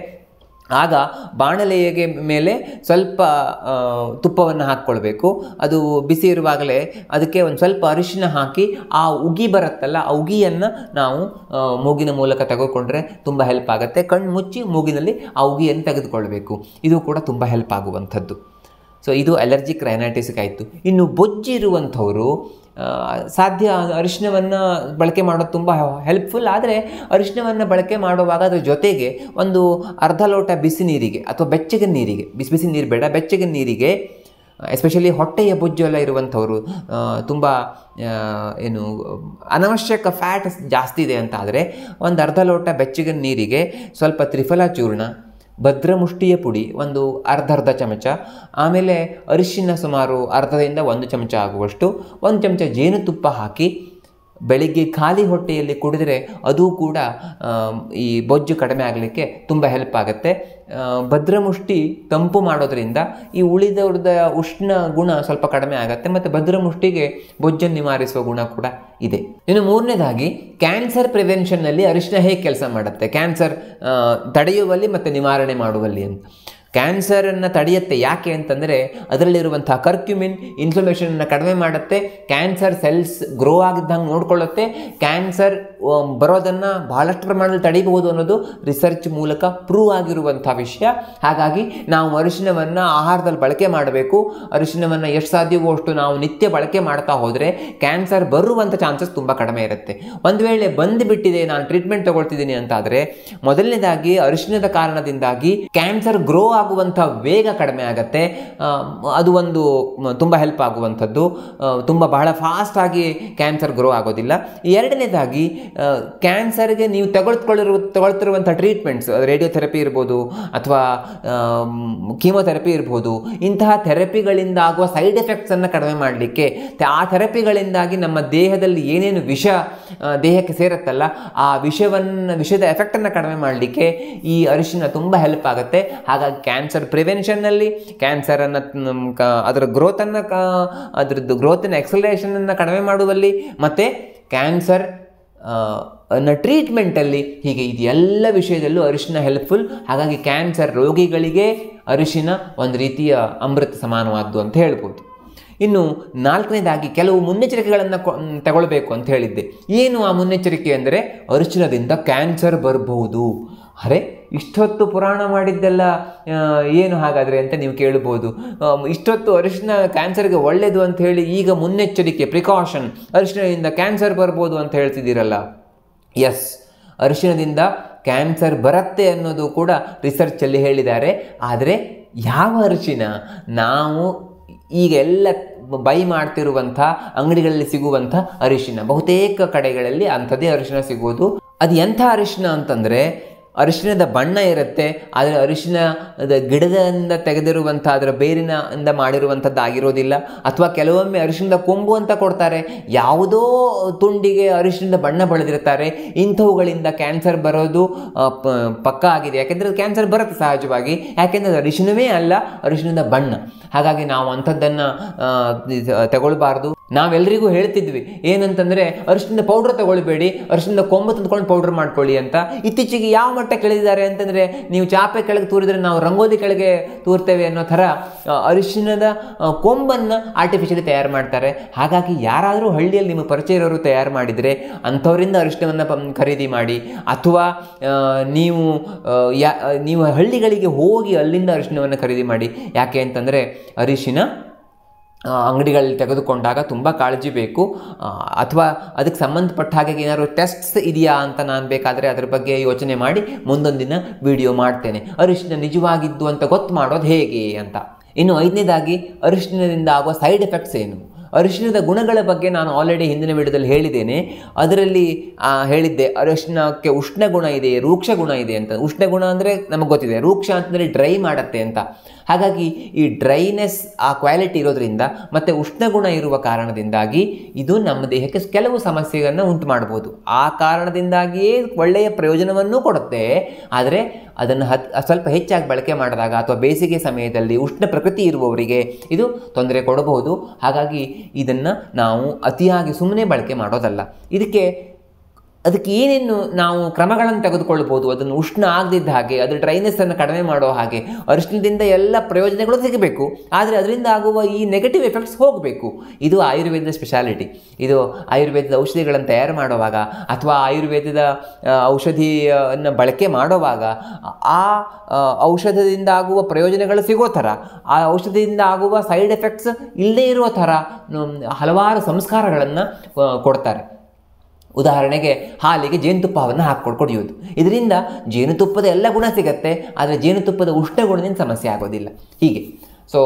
[SPEAKER 1] ಆಗ ಬಾಣಲೆಗೆ ಮೇಲೆ ಸ್ವಲ್ಪ ಆ, ತುಪ್ಪವನ್ನು ಹಾಕ್ಕೊಳ್ಬೇಕು ಅದು ಬಿಸಿ ಇರುವಾಗಲೇ ಅದಕ್ಕೆ ಒಂದು ಸ್ವಲ್ಪ ಅರಿಶಿನ ಹಾಕಿ ಆ ಉಗಿ ಬರುತ್ತಲ್ಲ ಆ ಉಗಿಯನ್ನು ನಾವು ಆ, ಮೂಗಿನ ಮೂಲಕ ತೆಗೆದುಕೊಂಡ್ರೆ ತುಂಬ ಹೆಲ್ಪ್ ಆಗುತ್ತೆ ಕಣ್ಣು ಮುಚ್ಚಿ ಮೂಗಿನಲ್ಲಿ ಆ ಉಗಿಯನ್ನು ತೆಗೆದುಕೊಳ್ಬೇಕು ಇದು ಕೂಡ ತುಂಬ ಹೆಲ್ಪ್ ಆಗುವಂಥದ್ದು ಸೊ ಇದು ಅಲರ್ಜಿಕ್ ರೈನೈಟಿಸ್ಗೆ ಆಯಿತು ಇನ್ನು ಬೊಜ್ಜಿರುವಂಥವರು ಆ, ಸಾಧ್ಯ ಅರಿಶಿನವನ್ನು ಬಳಕೆ ಮಾಡೋದು ತುಂಬ ಹೆಲ್ಪ್ಫುಲ್ ಆದರೆ ಅರಿಶಿನವನ್ನು ಬಳಕೆ ಮಾಡುವಾಗ ಅದ್ರ ಜೊತೆಗೆ ಒಂದು ಅರ್ಧ ಲೋಟ ಬಿಸಿ ನೀರಿಗೆ ಅಥವಾ ಬೆಚ್ಚಗಿನ ನೀರಿಗೆ ಬಿಸಿ ಬಿಸಿ ನೀರು ಬೇಡ ಬೆಚ್ಚಗಿನ ನೀರಿಗೆ ಎಸ್ಪೆಷಲಿ ಹೊಟ್ಟೆಯ ಬೊಜ್ಜು ಎಲ್ಲ ಇರುವಂಥವ್ರು ತುಂಬ ಏನು ಅನವಶ್ಯಕ ಫ್ಯಾಟ್ ಜಾಸ್ತಿ ಇದೆ ಅಂತ ಆದರೆ ಒಂದು ಅರ್ಧ ಲೋಟ ಬೆಚ್ಚಗಿನ ನೀರಿಗೆ ಸ್ವಲ್ಪ ತ್ರಿಫಲ ಚೂರ್ಣ ಭದ್ರಮುಷ್ಟಿಯ ಪುಡಿ ಒಂದು ಅರ್ಧ ಅರ್ಧ ಚಮಚ ಆಮೇಲೆ ಅರಿಶಿನ ಸುಮಾರು ಅರ್ಧದಿಂದ ಒಂದು ಚಮಚ ಆಗುವಷ್ಟು ಒಂದು ಚಮಚ ಜೇನುತುಪ್ಪ ಹಾಕಿ ಬೆಳಿಗ್ಗೆ ಖಾಲಿ ಹೊಟ್ಟೆಯಲ್ಲಿ ಕುಡಿದರೆ ಅದು ಕೂಡ ಆಮ್, ಈ ಬೊಜ್ಜು ಕಡಿಮೆ ಆಗಲಿಕ್ಕೆ ತುಂಬ ಹೆಲ್ಪ್ ಆಗುತ್ತೆ ಆ, ಭದ್ರಮುಷ್ಟಿ ತಂಪು ಮಾಡೋದ್ರಿಂದ ಈ ಉಳಿದವ್ರದ ಉಷ್ಣ ಗುಣ ಸ್ವಲ್ಪ ಕಡಿಮೆ ಆಗುತ್ತೆ ಮತ್ತು ಭದ್ರಮುಷ್ಟಿಗೆ ಬೊಜ್ಜನ್ನು ನಿವಾರಿಸುವ ಗುಣ ಕೂಡ ಇದೆ ಇನ್ನು ಮೂರನೇದಾಗಿ ಕ್ಯಾನ್ಸರ್ ಪ್ರಿವೆನ್ಷನ್ನಲ್ಲಿ ಅರಿಶಿನ ಹೇಗೆ ಕೆಲಸ ಮಾಡುತ್ತೆ ಕ್ಯಾನ್ಸರ್ ಆ, ತಡೆಯುವಲ್ಲಿ ಮತ್ತು ನಿವಾರಣೆ ಮಾಡುವಲ್ಲಿ ಅಂತ ಕ್ಯಾನ್ಸರನ್ನು ತಡೆಯುತ್ತೆ ಯಾಕೆ ಅಂತಂದರೆ ಅದರಲ್ಲಿರುವಂಥ ಕರ್ಕ್ಯುಮಿನ್ ಇನ್ಫ್ಲಮೇಷನನ್ನು ಕಡಿಮೆ ಮಾಡುತ್ತೆ ಕ್ಯಾನ್ಸರ್ ಸೆಲ್ಸ್ ಗ್ರೋ ಆಗಿದ್ದಂಗೆ ನೋಡ್ಕೊಳ್ಳುತ್ತೆ ಕ್ಯಾನ್ಸರ್ ಬರೋದನ್ನು ಬಹಳಷ್ಟು ಪ್ರಮಾಣದಲ್ಲಿ ತಡೆಯಬಹುದು ಅನ್ನೋದು ರಿಸರ್ಚ್ ಮೂಲಕ ಪ್ರೂವ್ ಆಗಿರುವಂಥ ವಿಷಯ ಹಾಗಾಗಿ ನಾವು ಅರಿಶಿನವನ್ನು ಆಹಾರದಲ್ಲಿ ಬಳಕೆ ಮಾಡಬೇಕು ಅರಿಶಿನವನ್ನು ಎಷ್ಟು ಸಾಧ್ಯವೋ ಅಷ್ಟು ನಾವು ನಿತ್ಯ ಬಳಕೆ ಮಾಡ್ತಾ ಹೋದರೆ ಕ್ಯಾನ್ಸರ್ ಬರುವಂಥ ಚಾನ್ಸಸ್ ತುಂಬ ಕಡಿಮೆ ಇರುತ್ತೆ ಒಂದು ವೇಳೆ ಬಂದುಬಿಟ್ಟಿದೆ ನಾನು ಟ್ರೀಟ್ಮೆಂಟ್ ತಗೊಳ್ತಿದ್ದೀನಿ ಅಂತಾದರೆ ಮೊದಲನೇದಾಗಿ ಅರಿಶಿನದ ಕಾರಣದಿಂದಾಗಿ ಕ್ಯಾನ್ಸರ್ ಗ್ರೋ ಆಗುವಂಥ ವೇಗ ಕಡಿಮೆ ಆಗುತ್ತೆ ಆ, ಅದು ಒಂದು ಮ, ತುಂಬ ಹೆಲ್ಪ್ ಆಗುವಂಥದ್ದು ಆ, ತುಂಬ ಬಹಳ ಫಾಸ್ಟಾಗಿ ಕ್ಯಾನ್ಸರ್ ಗ್ರೋ ಆಗೋದಿಲ್ಲ ಎರಡನೇದಾಗಿ ಕ್ಯಾನ್ಸರ್ಗೆ ನೀವು ತಗೊಳ್ಕೊಳ್ಳಿರುವ ತಗೊಳ್ತಿರುವಂಥ ಟ್ರೀಟ್ಮೆಂಟ್ಸ್ ರೇಡಿಯೋಥೆರಪಿ ಇರ್ಬೋದು ಅಥವಾ ಕೀಮೊಥೆರಪಿ ಇರ್ಬೋದು ಇಂತಹ ಥೆರಪಿಗಳಿಂದ ಆಗುವ ಸೈಡ್ ಎಫೆಕ್ಟ್ಸನ್ನು ಕಡಿಮೆ ಮಾಡಲಿಕ್ಕೆ ಆ ಥೆರಪಿಗಳಿಂದಾಗಿ ನಮ್ಮ ದೇಹದಲ್ಲಿ ಏನೇನು ವಿಷ ಆ, ದೇಹಕ್ಕೆ ಸೇರುತ್ತಲ್ಲ ಆ ವಿಷವನ್ನು ವಿಷದ ಎಫೆಕ್ಟನ್ನು ಕಡಿಮೆ ಮಾಡಲಿಕ್ಕೆ ಈ ಅರಿಶಿನ ತುಂಬ ಹೆಲ್ಪ್ ಆಗುತ್ತೆ ಹಾಗಾಗಿ ಕ್ಯಾನ್ಸರ್ ಪ್ರಿವೆನ್ಷನ್ನಲ್ಲಿ ಕ್ಯಾನ್ಸರನ್ನು ಅದರ ಗ್ರೋತನ್ನು ಕ ಅದರದ್ದು ಗ್ರೋತಿನ ಎಕ್ಸಲರೇಷನನ್ನು ಕಡಿಮೆ ಮಾಡುವಲ್ಲಿ ಮತ್ತು ಕ್ಯಾನ್ಸರ್ ಅನ್ನ ಟ್ರೀಟ್ಮೆಂಟಲ್ಲಿ ಹೀಗೆ ಇದು ಎಲ್ಲ ವಿಷಯದಲ್ಲೂ ಅರಿಶಿನ ಹೆಲ್ಪ್ಫುಲ್ ಹಾಗಾಗಿ ಕ್ಯಾನ್ಸರ್ ರೋಗಿಗಳಿಗೆ ಅರಿಶಿನ ಒಂದು ರೀತಿಯ ಅಮೃತ ಸಮಾನವಾದ್ದು ಅಂತ ಹೇಳ್ಬೋದು ಇನ್ನು ನಾಲ್ಕನೇದಾಗಿ ಕೆಲವು ಮುನ್ನೆಚ್ಚರಿಕೆಗಳನ್ನು ಕೊ- ಮ್, ತಗೊಳ್ಬೇಕು ಅಂತ ಹೇಳಿದ್ದೆ ಏನು ಆ ಮುನ್ನೆಚ್ಚರಿಕೆ ಅಂದರೆ ಅರಿಶಿನದಿಂದ ಕ್ಯಾನ್ಸರ್ ಬರಬಹುದು ಅರೆ ಇಷ್ಟೊತ್ತು ಪುರಾಣ ಮಾಡಿದ್ದೆಲ್ಲ ಆ, ಏನು ಹಾಗಾದರೆ ಅಂತ ನೀವು ಕೇಳ್ಬೋದು ಆಮ್, ಇಷ್ಟೊತ್ತು ಅರಿಶಿನ ಕ್ಯಾನ್ಸರ್ಗೆ ಒಳ್ಳೆಯದು ಅಂತ ಹೇಳಿ ಈಗ ಮುನ್ನೆಚ್ಚರಿಕೆ ಪ್ರಿಕಾಷನ್ ಅರಿಶಿನದಿಂದ ಕ್ಯಾನ್ಸರ್ ಬರ್ಬೋದು ಅಂತ ಹೇಳ್ತಿದ್ದೀರಲ್ಲ ಎಸ್ ಅರಿಶಿನದಿಂದ ಕ್ಯಾನ್ಸರ್ ಬರುತ್ತೆ ಅನ್ನೋದು ಕೂಡ ರಿಸರ್ಚಲ್ಲಿ ಹೇಳಿದ್ದಾರೆ ಆದರೆ ಯಾವ ಅರಿಶಿನ ನಾವು ಈಗ ಎಲ್ಲ ಬೈ ಮಾಡ್ತಿರುವಂಥ ಅಂಗಡಿಗಳಲ್ಲಿ ಸಿಗುವಂಥ ಅರಿಶಿನ ಬಹುತೇಕ ಕಡೆಗಳಲ್ಲಿ ಅಂಥದ್ದೇ ಅರಿಶಿನ ಸಿಗೋದು ಅದು ಎಂಥ ಅರಿಶಿನ ಅಂತಂದರೆ ಅರಿಶಿಣದ ಬಣ್ಣ ಇರುತ್ತೆ ಆದರೆ ಅರಿಶಿಣದ ಗಿಡದಿಂದ ತೆಗೆದಿರುವಂಥ ಅದರ ಬೇರಿನ ಇಂದ ಮಾಡಿರುವಂಥದ್ದು ಆಗಿರೋದಿಲ್ಲ ಅಥವಾ ಕೆಲವೊಮ್ಮೆ ಅರಿಶಿಣದ ಕೊಂಬು ಅಂತ ಕೊಡ್ತಾರೆ ಯಾವುದೋ ತುಂಡಿಗೆ ಅರಿಶಿಣದ ಬಣ್ಣ ಬಳಿದಿರ್ತಾರೆ ಇಂಥವುಗಳಿಂದ ಕ್ಯಾನ್ಸರ್ ಬರೋದು ಆ, ಪ- ಪಕ್ಕ ಆಗಿದೆ ಯಾಕೆಂದರೆ ಕ್ಯಾನ್ಸರ್ ಬರುತ್ತೆ ಸಹಜವಾಗಿ ಯಾಕೆಂದರೆ ಅದು ಅರಿಶಿಣವೇ ಅಲ್ಲ ಅರಿಶಿಣದ ಬಣ್ಣ ಹಾಗಾಗಿ ನಾವು ಅಂಥದ್ದನ್ನು ತಗೊಳ್ಬಾರ್ದು ನಾವೆಲ್ಲರಿಗೂ ಹೇಳ್ತಿದ್ವಿ ಏನಂತಂದರೆ ಅರಿಶಿಣದ ಪೌಡ್ರ್ ತಗೊಳ್ಬೇಡಿ ಅರಿಶಿಣದ ಕೊಂಬು ತಂದ್ಕೊಂಡು ಪೌಡ್ರ್ ಮಾಡ್ಕೊಳ್ಳಿ ಅಂತ ಇತ್ತೀಚೆಗೆ ಯಾವ ಮಟ್ಟಕ್ಕೆ ಇಳಿದಿದ್ದಾರೆ ಅಂತಂದರೆ ನೀವು ಚಾಪೆ ಕೆಳಗೆ ತೂರಿದ್ರೆ ನಾವು ರಂಗೋಲಿ ಕೆಳಗೆ ತೂರ್ತೇವೆ ಅನ್ನೋ ಥರ ಆ, ಅರಿಶಿಣದ ಆ, ಕೊಂಬನ್ನು ಆರ್ಟಿಫಿಷಿಯಲಿ ತಯಾರು ಮಾಡ್ತಾರೆ ಹಾಗಾಗಿ ಯಾರಾದರೂ ಹಳ್ಳಿಯಲ್ಲಿ ನಿಮ್ಮ ಪರಿಚಯ ಇರೋರು ತಯಾರು ಮಾಡಿದರೆ ಅಂಥವರಿಂದ ಅರಿಶಿಣವನ್ನು ಪ ಖರೀದಿ ಮಾಡಿ ಅಥವಾ ಆ, ನೀವು ಆ, ಯಾ ನೀವು ಹಳ್ಳಿಗಳಿಗೆ ಹೋಗಿ ಅಲ್ಲಿಂದ ಅರಿಶಿಣವನ್ನು ಖರೀದಿ ಮಾಡಿ ಯಾಕೆ ಅಂತಂದರೆ ಅರಿಶಿನ ಆ, ಅಂಗಡಿಗಳಲ್ಲಿ ತೆಗೆದುಕೊಂಡಾಗ ತುಂಬ ಕಾಳಜಿ ಬೇಕು ಆ, ಅಥವಾ ಅದಕ್ಕೆ ಸಂಬಂಧಪಟ್ಟ ಹಾಗೆ ಏನಾದ್ರು ಟೆಸ್ಟ್ಸ್ ಇದೆಯಾ ಅಂತ ನಾನು ಬೇಕಾದರೆ ಅದ್ರ ಬಗ್ಗೆ ಯೋಚನೆ ಮಾಡಿ ಮುಂದೊಂದು ದಿನ ವಿಡಿಯೋ ಮಾಡ್ತೇನೆ ಅರಿಶಿನ ನಿಜವಾಗಿದ್ದು ಅಂತ ಗೊತ್ತು ಮಾಡೋದು ಹೇಗೆ ಅಂತ ಇನ್ನು ಐದನೇದಾಗಿ ಅರಿಶಿನದಿಂದ ಆಗುವ ಸೈಡ್ ಎಫೆಕ್ಟ್ಸ್ ಏನು ಅರಿಶಿಣದ ಗುಣಗಳ ಬಗ್ಗೆ ನಾನು ಆಲ್ರೆಡಿ ಹಿಂದಿನ ವಿಡಿಯೋದಲ್ಲಿ ಹೇಳಿದ್ದೇನೆ ಅದರಲ್ಲಿ ಆ, ಹೇಳಿದ್ದೆ ಅರಿಶಿಣಕ್ಕೆ ಉಷ್ಣ ಗುಣ ಇದೆ ರೂಕ್ಷ ಗುಣ ಇದೆ ಅಂತ ಉಷ್ಣ ಗುಣ ಅಂದರೆ ನಮಗೆ ಗೊತ್ತಿದೆ ರೂಕ್ಷ ಅಂತಂದರೆ ಡ್ರೈ ಮಾಡುತ್ತೆ ಅಂತ ಹಾಗಾಗಿ ಈ ಡ್ರೈನೆಸ್ ಆ ಕ್ವಾಲಿಟಿ ಇರೋದ್ರಿಂದ ಮತ್ತು ಉಷ್ಣಗುಣ ಇರುವ ಕಾರಣದಿಂದಾಗಿ ಇದು ನಮ್ಮ ದೇಹಕ್ಕೆ ಕೆಲವು ಸಮಸ್ಯೆಗಳನ್ನು ಉಂಟು ಮಾಡ್ಬೋದು ಆ ಕಾರಣದಿಂದಾಗಿಯೇ ಒಳ್ಳೆಯ ಪ್ರಯೋಜನವನ್ನೂ ಕೊಡುತ್ತೆ ಆದರೆ ಅದನ್ನು ಹತ್ ಸ್ವಲ್ಪ ಹೆಚ್ಚಾಗಿ ಬಳಕೆ ಮಾಡಿದಾಗ ಅಥವಾ ಬೇಸಿಗೆ ಸಮಯದಲ್ಲಿ ಉಷ್ಣ ಪ್ರಕೃತಿ ಇರುವವರಿಗೆ ಇದು ತೊಂದರೆ ಕೊಡಬಹುದು ಹಾಗಾಗಿ ಇದನ್ನು ನಾವು ಅತಿಯಾಗಿ ಸುಮ್ಮನೆ ಬಳಕೆ ಮಾಡೋದಲ್ಲ ಇದಕ್ಕೆ ಅದಕ್ಕೆ ಏನೇನು ನಾವು ಕ್ರಮಗಳನ್ನು ತೆಗೆದುಕೊಳ್ಬೋದು ಅದನ್ನು ಉಷ್ಣ ಆಗದಿದ್ದ ಹಾಗೆ ಅದರ ಡ್ರೈನೆಸ್ಸನ್ನು ಕಡಿಮೆ ಮಾಡೋ ಹಾಗೆ ಅರಿಶಿಣದಿಂದ ಎಲ್ಲ ಪ್ರಯೋಜನಗಳು ಸಿಗಬೇಕು ಆದರೆ ಅದರಿಂದ ಆಗುವ ಈ ನೆಗೆಟಿವ್ ಎಫೆಕ್ಟ್ಸ್ ಹೋಗಬೇಕು ಇದು ಆಯುರ್ವೇದದ ಸ್ಪೆಷಾಲಿಟಿ ಇದು ಆಯುರ್ವೇದದ ಔಷಧಿಗಳನ್ನು ತಯಾರು ಮಾಡುವಾಗ ಅಥವಾ ಆಯುರ್ವೇದದ ಆ, ಔಷಧಿಯನ್ನು ಬಳಕೆ ಮಾಡುವಾಗ ಆ ಆ, ಔಷಧದಿಂದ ಆಗುವ ಪ್ರಯೋಜನಗಳು ಸಿಗೋ ಥರ ಆ ಔಷಧಿಯಿಂದ ಆಗುವ ಸೈಡ್ ಎಫೆಕ್ಟ್ಸ್ ಇಲ್ಲದೇ ಇರುವ ಥರ ಮ್, ಹಲವಾರು ಸಂಸ್ಕಾರಗಳನ್ನು ಕೊಡ್ತಾರೆ ಉದಾಹರಣೆಗೆ ಹಾಲಿಗೆ ಜೇನುತುಪ್ಪವನ್ನು ಹಾಕ್ಕೊಂಡು ಕುಡಿಯೋದು ಇದರಿಂದ ಜೇನುತುಪ್ಪದ ಎಲ್ಲ ಗುಣ ಸಿಗತ್ತೆ ಆದರೆ ಜೇನುತುಪ್ಪದ ಉಷ್ಣ ಗುಣದಿಂದ ಸಮಸ್ಯೆ ಆಗೋದಿಲ್ಲ ಹೀಗೆ ಸೊ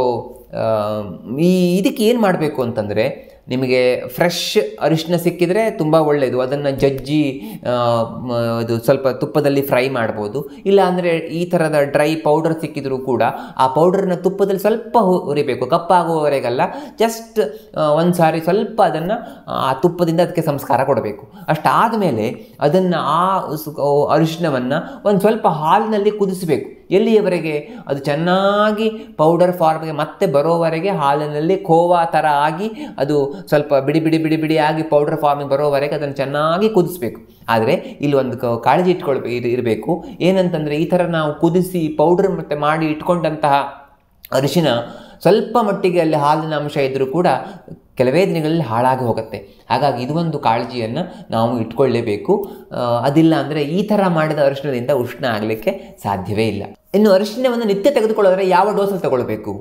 [SPEAKER 1] ಈ ಇದಕ್ಕೆ ಏನು ಮಾಡಬೇಕು ಅಂತಂದರೆ ನಿಮಗೆ ಫ್ರೆಶ್ ಅರಿಶಿನ ಸಿಕ್ಕಿದರೆ ತುಂಬ ಒಳ್ಳೆಯದು ಅದನ್ನು ಜಜ್ಜಿ ಆ, ಮ, ಅದು ಸ್ವಲ್ಪ ತುಪ್ಪದಲ್ಲಿ ಫ್ರೈ ಮಾಡ್ಬೋದು ಇಲ್ಲ ಅಂದರೆ ಈ ಥರದ ಡ್ರೈ ಪೌಡರ್ ಸಿಕ್ಕಿದರೂ ಕೂಡ ಆ ಪೌಡರ್ನ ತುಪ್ಪದಲ್ಲಿ ಸ್ವಲ್ಪ ಹು- ಹುರಿಬೇಕು ಕಪ್ಪಾಗುವವರೆಗಲ್ಲ ಜಸ್ಟ್ ಒಂದು ಸಾರಿ ಸ್ವಲ್ಪ ಅದನ್ನು ಆ ತುಪ್ಪದಿಂದ ಅದಕ್ಕೆ ಸಂಸ್ಕಾರ ಕೊಡಬೇಕು ಅಷ್ಟಾದ ಮೇಲೆ ಅದನ್ನು ಆ ಉಸ್- ಅರಿಶಿನವನ್ನು ಒಂದು ಸ್ವಲ್ಪ ಹಾಲಿನಲ್ಲಿ ಕುದಿಸಬೇಕು ಎಲ್ಲಿಯವರೆಗೆ ಅದು ಚೆನ್ನಾಗಿ ಪೌಡರ್ ಫಾರ್ಮ್ಗೆ ಮತ್ತೆ ಬರೋವರೆಗೆ ಹಾಲಿನಲ್ಲಿ ಖೋವಾ ಥರ ಆಗಿ ಅದು ಸ್ವಲ್ಪ ಬಿಡಿ ಬಿಡಿ ಬಿಡಿ ಬಿಡಿ ಆಗಿ ಪೌಡರ್ ಫಾರ್ಮಿಗೆ ಬರೋವರೆಗೆ ಅದನ್ನು ಚೆನ್ನಾಗಿ ಕುದಿಸ್ಬೇಕು ಆದರೆ ಇಲ್ಲಿ ಒಂದು ಕ- ಕಾಳಜಿ ಇಟ್ಕೊಳ್ಬೇಕು ಇರ್- ಇರಬೇಕು ಏನಂತಂದರೆ ಈ ಥರ ನಾವು ಕುದಿಸಿ ಪೌಡರ್ ಮತ್ತು ಮಾಡಿ ಇಟ್ಕೊಂಡಂತಹ ಅರಿಶಿನ ಸ್ವಲ್ಪ ಮಟ್ಟಿಗೆ ಅಲ್ಲಿ ಹಾಲಿನ ಅಂಶ ಇದ್ದರೂ ಕೂಡ ಕೆಲವೇ ದಿನಗಳಲ್ಲಿ ಹಾಳಾಗಿ ಹೋಗುತ್ತೆ ಹಾಗಾಗಿ ಇದು ಒಂದು ಕಾಳಜಿಯನ್ನು ನಾವು ಇಟ್ಕೊಳ್ಳೇಬೇಕು ಆ, ಅದಿಲ್ಲ ಅಂದರೆ ಈ ಥರ ಮಾಡಿದ ಅರಿಶಿಣದಿಂದ ಉಷ್ಣ ಆಗಲಿಕ್ಕೆ ಸಾಧ್ಯವೇ ಇಲ್ಲ ಇನ್ನು ಅರಿಶಿಣವನ್ನು ನಿತ್ಯ ತೆಗೆದುಕೊಳ್ಳೋದ್ರೆ ಯಾವ ಡೋಸಲ್ಲಿ ತಗೊಳ್ಬೇಕು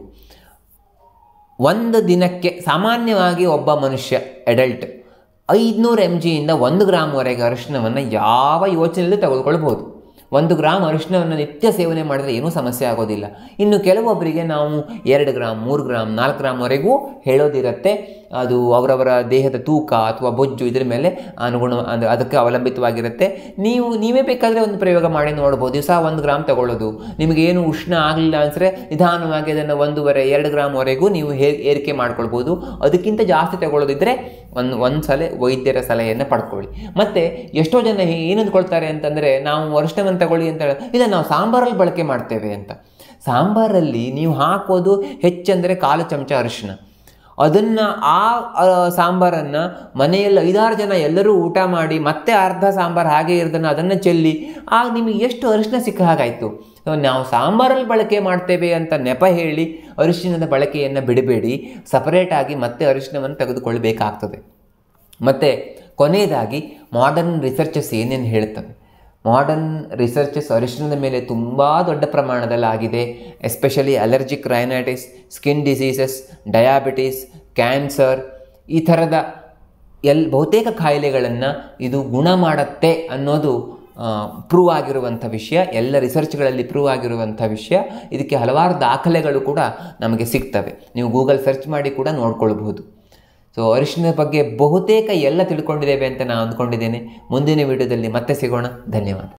[SPEAKER 1] ಒಂದು ದಿನಕ್ಕೆ ಸಾಮಾನ್ಯವಾಗಿ ಒಬ್ಬ ಮನುಷ್ಯ ಅಡಲ್ಟ್ ಐದುನೂರು ಎಮ್ ಜಿಯಿಂದ ಒಂದು ಗ್ರಾಮ್ವರೆಗೆ ಅರಿಶಿಣವನ್ನು ಯಾವ ಯೋಚನೆಯಲ್ಲೂ ತೆಗೆದುಕೊಳ್ಬೋದು ಒಂದು ಗ್ರಾಮ್ ಅರಿಶಿಣವನ್ನು ನಿತ್ಯ ಸೇವನೆ ಮಾಡಿದರೆ ಏನೂ ಸಮಸ್ಯೆ ಆಗೋದಿಲ್ಲ ಇನ್ನು ಕೆಲವೊಬ್ಬರಿಗೆ ನಾವು ಎರಡು ಗ್ರಾಮ್ ಮೂರು ಗ್ರಾಮ್ ನಾಲ್ಕು ಗ್ರಾಮ್ವರೆಗೂ ಹೇಳೋದಿರುತ್ತೆ ಅದು ಅವರವರ ದೇಹದ ತೂಕ ಅಥವಾ ಬೊಜ್ಜು ಇದರ ಮೇಲೆ ಅನುಗುಣ ಅದು ಅದಕ್ಕೆ ಅವಲಂಬಿತವಾಗಿರುತ್ತೆ ನೀವು ನೀವೇ ಬೇಕಾದರೆ ಒಂದು ಪ್ರಯೋಗ ಮಾಡಿ ನೋಡ್ಬೋದು ದಿವಸ ಒಂದು ಗ್ರಾಮ್ ತಗೊಳ್ಳೋದು ನಿಮಗೆ ಏನು ಉಷ್ಣ ಆಗಲಿಲ್ಲ ಅನಿಸಿದ್ರೆ ನಿಧಾನವಾಗಿ ಅದನ್ನು ಒಂದೂವರೆ ಎರಡು ಗ್ರಾಮ್ವರೆಗೂ ನೀವು ಹೇ ಏರಿಕೆ ಮಾಡ್ಕೊಳ್ಬೋದು ಅದಕ್ಕಿಂತ ಜಾಸ್ತಿ ತಗೊಳ್ಳೋದಿದ್ದರೆ ಒಂದು ಒಂದು ಸಲ ವೈದ್ಯರ ಸಲಹೆಯನ್ನು ಪಡ್ಕೊಳ್ಳಿ ಮತ್ತು ಎಷ್ಟೋ ಜನ ಏನು ಅಂದ್ಕೊಳ್ತಾರೆ ಅಂತಂದರೆ ನಾವು ಅರಿಶಿಣವನ್ನು ತಗೊಳ್ಳಿ ಅಂತ ಹೇಳಿ ಇಲ್ಲ ನಾವು ಸಾಂಬಾರಲ್ಲಿ ಬಳಕೆ ಮಾಡ್ತೇವೆ ಅಂತ ಸಾಂಬಾರಲ್ಲಿ ನೀವು ಹಾಕೋದು ಹೆಚ್ಚಂದರೆ ಕಾಲು ಚಮಚ ಅರಿಶಿಣ ಅದನ್ನು ಆ ಆ, ಸಾಂಬಾರನ್ನು ಮನೆಯಲ್ಲಿ ಐದಾರು ಜನ ಎಲ್ಲರೂ ಊಟ ಮಾಡಿ ಮತ್ತೆ ಅರ್ಧ ಸಾಂಬಾರು ಹಾಗೆ ಇರೋದನ್ನು ಅದನ್ನು ಚೆಲ್ಲಿ ಆಗ ನಿಮಗೆ ಎಷ್ಟು ಅರಿಶಿನ ಸಿಕ್ಕ ಹಾಗಾಯಿತು ನಾವು ಸಾಂಬಾರಲ್ಲಿ ಬಳಕೆ ಮಾಡ್ತೇವೆ ಅಂತ ನೆಪ ಹೇಳಿ ಅರಿಶಿಣದ ಬಳಕೆಯನ್ನು ಬಿಡಬೇಡಿ ಸಪರೇಟಾಗಿ ಮತ್ತೆ ಅರಿಶಿಣವನ್ನು ತೆಗೆದುಕೊಳ್ಬೇಕಾಗ್ತದೆ ಮತ್ತು ಕೊನೆಯದಾಗಿ ಮಾಡರ್ನ್ ರಿಸರ್ಚಸ್ ಏನೇನು ಹೇಳ್ತವೆ ಮಾಡರ್ನ್ ರಿಸರ್ಚಸ್ ಅರಿಶಿಣದ ಮೇಲೆ ತುಂಬ ದೊಡ್ಡ ಪ್ರಮಾಣದಲ್ಲಿ ಆಗಿದೆ especially allergic rhinitis skin diseases diabetes cancer ಈ ಥರದ ಎಲ್ ಬಹುತೇಕ ಕಾಯಿಲೆಗಳನ್ನು ಇದು ಗುಣ ಮಾಡುತ್ತೆ ಅನ್ನೋದು ಪ್ರೂವ್ ಆಗಿರುವಂಥ ವಿಷಯ ಎಲ್ಲ ರಿಸರ್ಚ್ಗಳಲ್ಲಿ ಪ್ರೂವ್ ಆಗಿರುವಂಥ ವಿಷಯ ಇದಕ್ಕೆ ಹಲವಾರು ದಾಖಲೆಗಳು ಕೂಡ ನಮಗೆ ಸಿಗ್ತವೆ ನೀವು ಗೂಗಲ್ ಸರ್ಚ್ ಮಾಡಿ ಕೂಡ ನೋಡ್ಕೊಳ್ಬಹುದು ಸೊ ಅರಿಶಿಣದ ಬಗ್ಗೆ ಬಹುತೇಕ ಎಲ್ಲ ತಿಳ್ಕೊಂಡಿದ್ದೇವೆ ಅಂತ ನಾನು ಅಂದ್ಕೊಂಡಿದ್ದೇನೆ ಮುಂದಿನ ವಿಡಿಯೋದಲ್ಲಿ ಮತ್ತೆ ಸಿಗೋಣ ಧನ್ಯವಾದ